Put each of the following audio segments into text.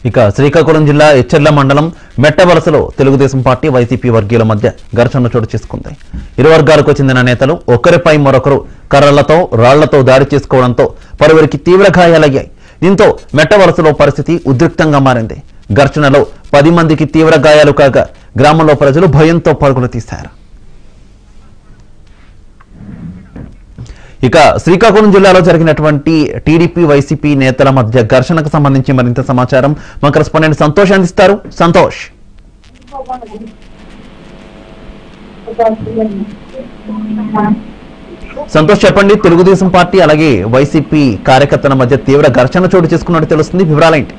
ఇక శ్రీకాకుళం జిల్లా ఎచ్చెర్ల మండలం మెట్టవలసలో తెలుగుదేశం పార్టీ వైసీపీ వర్గీయుల మధ్య ఘర్షణ చోటు చేసుకుంది ఇరు వర్గాలకు చెందిన నేతలు ఒకరిపై మరొకరు కర్రలతో రాళ్లతో దాడి చేసుకోవడంతో పలువురికి తీవ్ర గాయాలయ్యాయి దీంతో మెట్టవలసలో పరిస్థితి ఉద్రిక్తంగా మారింది ఘర్షణలో పది మందికి తీవ్ర గాయాలు కాగా గ్రామంలో ప్రజలు భయంతో పరుగులు తీశారు ఇక శ్రీకాకుళం జిల్లాలో జరిగినటువంటి టీడీపీ వైసీపీ నేతల మధ్య ఘర్షణకు సంబంధించి మరింత సమాచారం మా కరెస్పాండెంట్ సంతోష్ అందిస్తారు సంతోష్ సంతోష్ చెప్పండి తెలుగుదేశం పార్టీ అలాగే వైసీపీ కార్యకర్తల మధ్య తీవ్ర ఘర్షణ చోటు చేసుకున్నట్టు తెలుస్తుంది వివరాలేంటి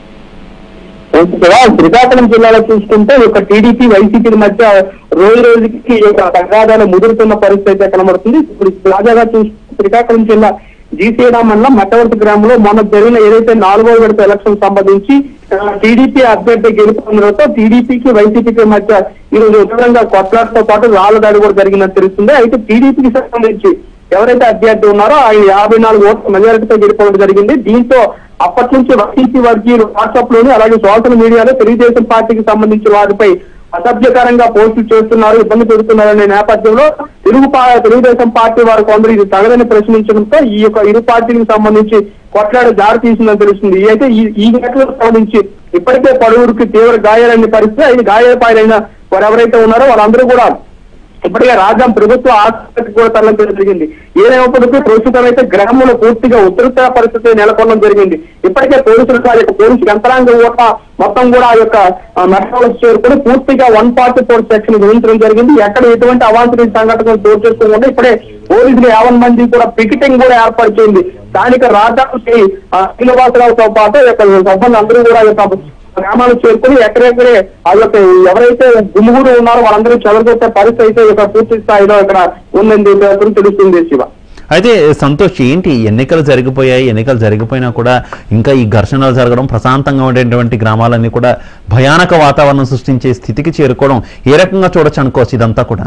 ఇక్కడ శ్రీకాకుళం జిల్లాలో చూసుకుంటే ఈ యొక్క టీడీపీ వైసీపీ మధ్య రోజు రోజుకి ఈ యొక్క తగాదాలు ముదురుతున్న పరిస్థితి అయితే కనబడుతుంది ఇప్పుడు తాజాగా చూస్తే శ్రీకాకుళం జిల్లా జీసీడా మండలం మట్టవర్తి గ్రామంలో మొన్న జరిగిన ఏదైతే నాలుగో విడత ఎలక్షన్ సంబంధించి టీడీపీ అభ్యర్థి గెలుపొందడంతో టీడీపీకి వైసీపీకి మధ్య ఈ రోజు ఉగ్రంగా కొట్లాటతో పాటు రాళ్ల దాడి కూడా జరిగిందని తెలుస్తుంది అయితే టీడీపీకి సంబంధించి ఎవరైతే అభ్యర్థి ఉన్నారో ఆయన యాభై నాలుగు ఓట్ల మెజారిటీతో గెలుపడం జరిగింది దీంతో అప్పటి నుంచి వైసీపీ వర్గీయులు వాట్సాప్ లోని అలాగే సోషల్ మీడియాలో తెలుగుదేశం పార్టీకి సంబంధించిన వారిపై అసభ్యకరంగా పోస్టులు చేస్తున్నారు ఇబ్బంది పెడుతున్నారనే నేపథ్యంలో తెలుగు పా- తెలుగుదేశం పార్టీ వారు కొందరు ఇది తగదని ప్రశ్నించడంతో ఈ యొక్క ఇరు పార్టీలకు సంబంధించి కొట్లాడ దారి తీసిందని తెలుస్తుంది ఈ అయితే ఈ- ఈ ఘటనకు సంబంధించి ఇప్పటికే పలువురికి తీవ్ర గాయాలైన పరిస్థితి అయితే గాయాలపైన వారు ఎవరైతే ఉన్నారో వాళ్ళందరూ కూడా ఇప్పటికే రాజ్యం ప్రభుత్వ ఆసుపత్రికి కూడా తరలించడం జరిగింది ఏదైనప్పటికీ ప్రస్తుతం అయితే గ్రామంలో పూర్తిగా ఉధృత పరిస్థితి నెలకొనడం జరిగింది ఇప్పటికే పోలీసులు ఆ యొక్క పోలీసు యంత్రాంగం కూడా మొత్తం కూడా ఆ యొక్క మెట్రోలు చేరుకుని పూర్తిగా వన్ ఫార్టీ ఫోర్ సెక్షన్ విధించడం జరిగింది ఎక్కడ ఎటువంటి అవాంఛనీయ సంఘటనలు చోటు చేసుకోకుండా ఇప్పుడే పోలీసులు యావన్ మంది కూడా పికెటింగ్ కూడా ఏర్పాటు చేయింది స్థానిక రాజాకు శ్రీ ఆ, శ్రీనివాసరావుతో పాటు ఈ యొక్క సభ్యులు అందరూ కూడా ఈ యొక్క గ్రామాలు చేరుకుని ఎక్కడెక్కడే ఆ యొక్క ఎవరైతే గుమ్ముగుడు ఉన్నారో వాళ్ళందరూ చెదరగొట్టే పరిస్థితి అయితే ఇక్కడ పూర్తి స్థాయిలో ఇక్కడ ఉందని చెప్పి తెలుస్తుంది శివ అయితే సంతోష్ ఏంటి ఎన్నికలు జరిగిపోయాయి ఎన్నికలు జరిగిపోయినా కూడా ఇంకా ఈ ఘర్షణలు జరగడం ప్రశాంతంగా ఉండేటువంటి గ్రామాలన్నీ కూడా భయానక వాతావరణం సృష్టించే స్థితికి చేరుకోవడం ఏ రకంగా చూడొచ్చు అనుకోవచ్చు ఇదంతా కూడా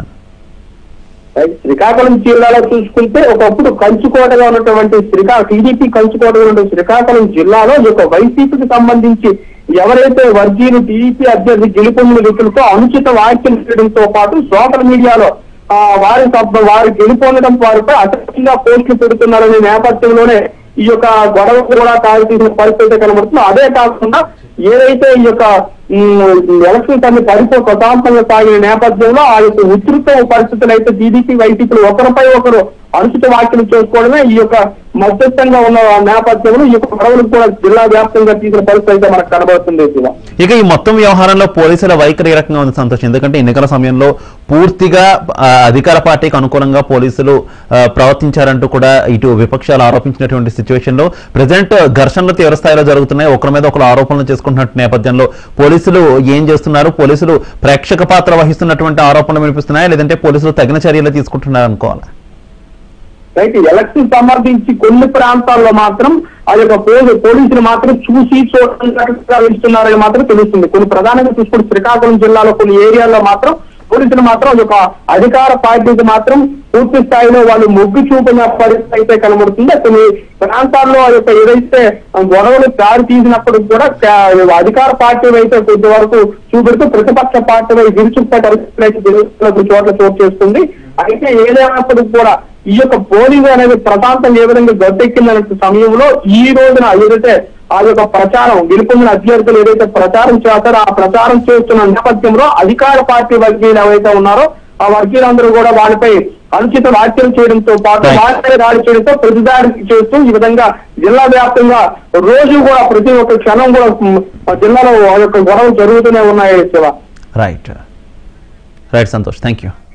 అయితే శ్రీకాకుళం జిల్లాలో చూసుకుంటే ఒకప్పుడు కంచుకోటగా ఉన్నటువంటి శ్రీకా టీడీపీ కంచుకోటగా ఉన్న శ్రీకాకుళం జిల్లాలో ఈ యొక్క వైసీపీకి సంబంధించి ఎవరైతే వర్గీయులు టీడీపీ అభ్యర్థి గెలుపొందిన వ్యక్తులతో అనుచిత వ్యాఖ్యలు చేయడంతో పాటు సోషల్ మీడియాలో ఆ, వారి సభ- వారు గెలుపొందడం వారిపై అసత్యంగా పోస్టులు పెడుతున్నారనే నేపథ్యంలోనే ఈ యొక్క గొడవ కూడా తాగితీసిన పరిస్థితి అయితే కనబడుతుంది అదే కాకుండా ఏదైతే ఈ యొక్క ఎలక్షన్స్ అన్ని పరిపూర్ణ ప్రశాంతంగా సాగిన నేపథ్యంలో ఆ యొక్క ఉధృత పరిస్థితులు అయితే టీడీపీ వైసీపీలు ఒకరిపై ఒకరు అనుచిత వ్యాఖ్యలు చేసుకోవడమే ఈ యొక్క మధ్యస్థంగా ఉన్న నేపథ్యంలో ఈ యొక్క గొడవలు కూడా జిల్లా వ్యాప్తంగా తీసిన పరిస్థితి అయితే మనకు కనబడుతుంది శివ. ఇక ఈ మొత్తం వ్యవహారంలో పోలీసుల వైఖరి ఏ రకంగా ఉంది సంతోష్ ఎందుకంటే ఎన్నికల సమయంలో పూర్తిగా ఆ, అధికార పార్టీకి అనుకూలంగా పోలీసులు ఆ, ప్రవర్తించారంటూ కూడా ఇటు విపక్షాలు ఆరోపించినటువంటి సిచ్యువేషన్ లో ప్రజెంట్ ఘర్షణలు తీవ్ర స్థాయిలో జరుగుతున్నాయి ఒకరి మీద ఒకరు ఆరోపణలు చేసుకుంటున్న నేపథ్యంలో పోలీసులు ఏం చేస్తున్నారు పోలీసులు ప్రేక్షక పాత్ర వహిస్తున్నటువంటి ఆరోపణలు వినిపిస్తున్నాయా లేదంటే పోలీసులు తగిన చర్యలు తీసుకుంటున్నారు అనుకోవాలా అయితే ఎలక్షన్ సంబంధించి కొన్ని ప్రాంతాల్లో మాత్రం ఆ యొక్క పోలీ పోలీసులు మాత్రం చూసి చూడకుండా వెళ్తున్నారని మాత్రం తెలుస్తుంది కొన్ని ప్రధానంగా చూసుకుంటే శ్రీకాకుళం జిల్లాలో కొన్ని ఏరియాల్లో మాత్రం పోలీసులు మాత్రం ఈ యొక్క అధికార పార్టీకి మాత్రం పూర్తి స్థాయిలో వాళ్ళు మొగ్గు చూపిన పరిస్థితి అయితే కనబడుతుంది కొన్ని ప్రాంతాల్లో ఆ యొక్క ఏదైతే గొడవలు దారి తీసినప్పుడు కూడా కా- అధికార పార్టీ అయితే కొద్ది వరకు చూపెడుతూ ప్రతిపక్ష పార్టీ వైపు విరుచుకునే పరిస్థితులు అయితే జిల్లాలో కొన్ని చోట్ల చోటు చేస్తుంది అయితే ఏదైనప్పటికీ కూడా ఈ యొక్క పోలింగ్ అనేది ప్రశాంతంగా ఏ విధంగా గద్దెక్కిందనే సమయంలో ఈ రోజున ఏదైతే ఆ యొక్క ప్రచారం గెలుపొందిన అభ్యర్థులు ఏదైతే ప్రచారం చేస్తారో ఆ ప్రచారం చేస్తున్న నేపథ్యంలో అధికార పార్టీ వర్గీయులు ఎవరైతే ఉన్నారో ఆ వర్గీయులందరూ కూడా వాళ్ళపై అనుచిత వ్యాఖ్యలు చేయడంతో పాటు Right. వారిపై దాడి చేయడంతో ప్రతిదాడి చేస్తూ ఈ విధంగా జిల్లా వ్యాప్తంగా రోజు కూడా ప్రతి ఒక్క క్షణం కూడా ఉమ్, ఆ జిల్లాలో ఆ యొక్క గొడవలు జరుగుతూనే ఉన్నాయి Shiva right right Santosh thank you